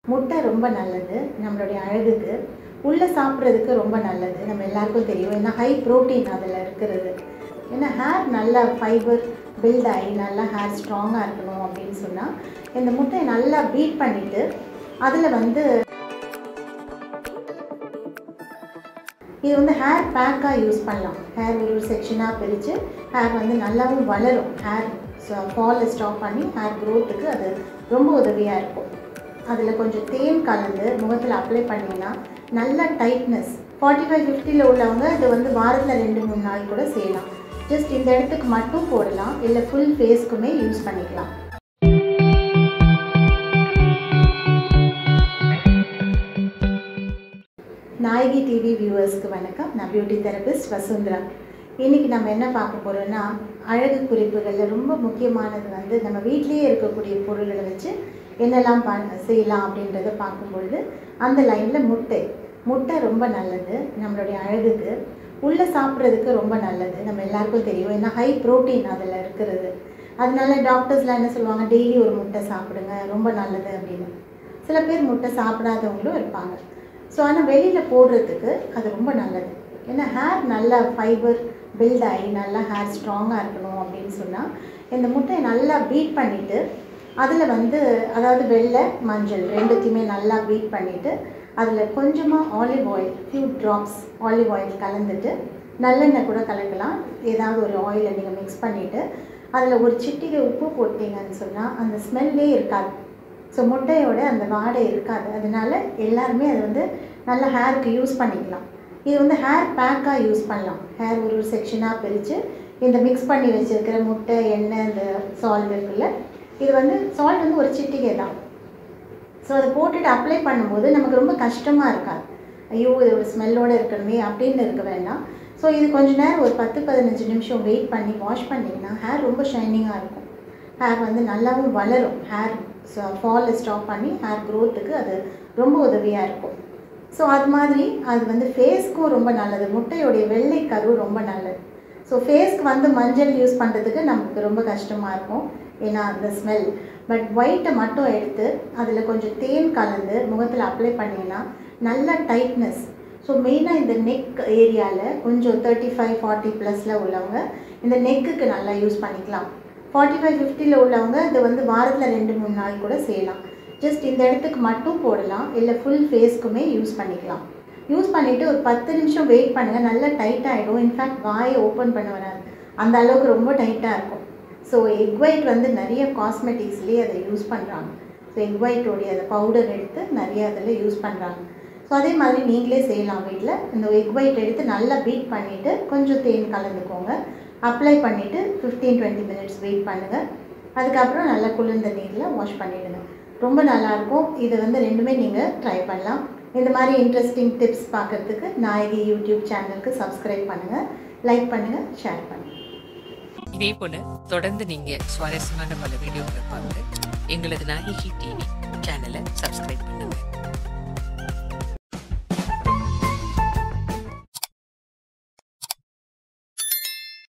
முட்டை ரொம்ப நல்லது நம்மளுடைய அழகுக்கு உள்ளே சாப்பிட்றதுக்கு ரொம்ப நல்லது நம்ம எல்லாருக்கும் தெரியும் ஏன்னா ஹை ப்ரோட்டீன் அதில் இருக்கிறது ஏன்னா ஹேர் நல்லா ஃபைபர் பில்ட் ஆகி நல்லா ஹேர் ஸ்ட்ராங்காக இருக்கணும் அப்படின்னு சொன்னால் இந்த முட்டையை நல்லா பீட் பண்ணிவிட்டு அதில் வந்து இது வந்து ஹேர் பேக்காக யூஸ் பண்ணலாம் ஹேர் ஒரு செக்ஷனாக பிரித்து ஹேர் வந்து நல்லாவும் வளரும் ஹேர் ஃபாலை ஸ்டாப் பண்ணி ஹேர் க்ரோத்துக்கு அது ரொம்ப உதவியாக இருக்கும் அதில் கொஞ்சம் தேன் கலந்து முகத்தில் அப்ளை பண்ணிங்கன்னா நல்ல டைட்னஸ் ஃபார்ட்டி ஃபைவ் ஃபிஃப்டியில் உள்ளவங்க இது வந்து வாரத்தில் ரெண்டு மூணு நாள் கூட செய்யலாம் ஜஸ்ட் இந்த இடத்துக்கு மட்டும் போடலாம் இல்லை ஃபுல் ஃபேஸ்க்குமே யூஸ் பண்ணிக்கலாம் நாயகி டிவி வியூவர்ஸ்க்கு வணக்கம் நான் பியூட்டி தெரபிஸ்ட் வசுந்தரா இன்றைக்கி நம்ம என்ன பார்க்க போகிறோன்னா அழகு குறிப்புகளில் ரொம்ப முக்கியமானது வந்து நம்ம வீட்டிலேயே இருக்கக்கூடிய பொருள்களை வச்சு என்னெல்லாம் ப செய்யலாம் அப்படின்றத பார்க்கும்பொழுது அந்த லைனில் முட்டை முட்டை ரொம்ப நல்லது நம்மளுடைய அழகுக்கு உள்ளே சாப்பிட்றதுக்கு ரொம்ப நல்லது நம்ம எல்லாருக்கும் தெரியும் ஏன்னா ஹை ப்ரோட்டீன் அதில் இருக்கிறது அதனால டாக்டர்ஸ்லாம் என்ன சொல்லுவாங்க டெய்லி ஒரு முட்டை சாப்பிடுங்க ரொம்ப நல்லது அப்படின்னு சில பேர் முட்டை சாப்பிடாதவங்களும் இருப்பாங்க ஸோ ஆனால் வெளியில் போடுறதுக்கு அது ரொம்ப நல்லது ஏன்னா ஹேர் நல்லா ஃபைபர் பில்ட் ஆகி நல்லா ஹேர் ஸ்ட்ராங்காக இருக்கணும் அப்படின்னு சொன்னால் இந்த முட்டையை நல்லா பீட் பண்ணிவிட்டு அதில் வந்து அதாவது வெள்ளை மஞ்சள் ரெண்டுத்தையுமே நல்லா பீட் பண்ணிவிட்டு அதில் கொஞ்சமாக olive oil few drops olive oil கலந்துட்டு நல்லெண்ணெய் கூட கலக்கலாம் ஏதாவது ஒரு ஆயிலை நீங்கள் மிக்ஸ் பண்ணிவிட்டு அதில் ஒரு சிட்டிகை உப்பு போட்டிங்கன்னு சொன்னால் அந்த ஸ்மெல்லே இருக்காது ஸோ முட்டையோட அந்த வாடை இருக்காது அதனால எல்லாருமே அதை வந்து நல்ல ஹேருக்கு யூஸ் பண்ணிக்கலாம் இது வந்து ஹேர் பேக்காக யூஸ் பண்ணலாம் ஹேர் ஒரு ஒரு செக்ஷனாக பிரித்து இந்த மிக்ஸ் பண்ணி வச்சுருக்கிற முட்டை எண்ணெய் இந்த சால்ட் இருக்குல்ல இது வந்து சால்ட் வந்து ஒரு சிட்டிகை தான் ஸோ அதை போட்டுட்டு அப்ளை பண்ணும்போது நமக்கு ரொம்ப கஷ்டமாக இருக்காது ஐயோ இது ஒரு ஸ்மெல்லோடு இருக்கணுமே அப்படின்னு இருக்க வேண்டாம் ஸோ இது கொஞ்ச நேரம் ஒரு பத்து பதினஞ்சு நிமிஷம் வெயிட் பண்ணி வாஷ் பண்ணிங்கன்னா ஹேர் ரொம்ப ஷைனிங்காக இருக்கும் ஹேர் வந்து நல்லாவும் வளரும் ஹேர் ஃபாலை ஸ்டாப் பண்ணி ஹேர் க்ரோத்துக்கு அது ரொம்ப உதவியாக இருக்கும் ஸோ அது மாதிரி அது வந்து ஃபேஸ்க்கும் ரொம்ப நல்லது முட்டையோடைய வெள்ளை கரு ரொம்ப நல்லது ஸோ ஃபேஸ்க்கு வந்து மஞ்சள் யூஸ் பண்ணுறதுக்கு நமக்கு ரொம்ப கஷ்டமாக இருக்கும் ஏன்னா அந்த ஸ்மெல் பட் ஒயிட்டை மட்டும் எடுத்து அதில் கொஞ்சம் தேன் கலந்து முகத்தில் அப்ளை பண்ணிங்கன்னா நல்ல டைட்னஸ் ஸோ மெயினாக இந்த நெக் ஏரியாவில் கொஞ்சம் தேர்ட்டி ஃபைவ் ஃபார்ட்டி ப்ளஸில் உள்ளவங்க இந்த நெக்குக்கு நல்லா யூஸ் பண்ணிக்கலாம் ஃபார்ட்டி ஃபைவ் ஃபிஃப்டியில் உள்ளவங்க இது வந்து வாரத்தில் ரெண்டு மூணு நாள் கூட செய்யலாம் ஜஸ்ட் இந்த இடத்துக்கு மட்டும் போடலாம் இல்லை ஃபுல் ஃபேஸ்க்குமே யூஸ் பண்ணிக்கலாம் யூஸ் பண்ணிவிட்டு ஒரு பத்து நிமிஷம் வெயிட் பண்ணுங்கள் நல்லா டைட் ஆகிடும் இன்ஃபேக்ட் வாயை ஓப்பன் பண்ண வராது அந்த அளவுக்கு ரொம்ப டைட்டாக இருக்கும் ஸோ எக் ஒயிட் வந்து நிறைய காஸ்மெட்டிக்ஸ்லேயே அதை யூஸ் பண்ணுறாங்க ஸோ எக் ஒயிட்டோடைய அந்த பவுடர் எடுத்து நிறைய அதில் யூஸ் பண்ணுறாங்க ஸோ அதே மாதிரி நீங்களே செய்யலாம் வீட்டில் இந்த எக் ஒயிட் எடுத்து நல்லா பீட் பண்ணிவிட்டு கொஞ்சம் தேன் கலந்துக்கோங்க அப்ளை பண்ணிவிட்டு ஃபிஃப்டீன் டுவெண்ட்டி மினிட்ஸ் வெயிட் பண்ணுங்கள் அதுக்கப்புறம் நல்லா குளிர்ந்த நீரில் வாஷ் பண்ணிவிடுங்க ரொம்ப நல்லாயிருக்கும் இதை வந்து ரெண்டுமே நீங்கள் ட்ரை பண்ணலாம் இந்த மாதிரி இன்ட்ரெஸ்டிங் டிப்ஸ் பார்க்குறதுக்கு நாயகி யூடியூப் சேனலுக்கு சப்ஸ்கிரைப் பண்ணுங்கள் லைக் பண்ணுங்கள் ஷேர் பண்ணுங்கள் இதே போல தொடர்ந்து நீங்க சுவாரஸ்யமான பல வீடியோக்களை பார்க்க எங்களது நாயகி டிவி சேனலை சப்ஸ்கிரைப் பண்ணுங்க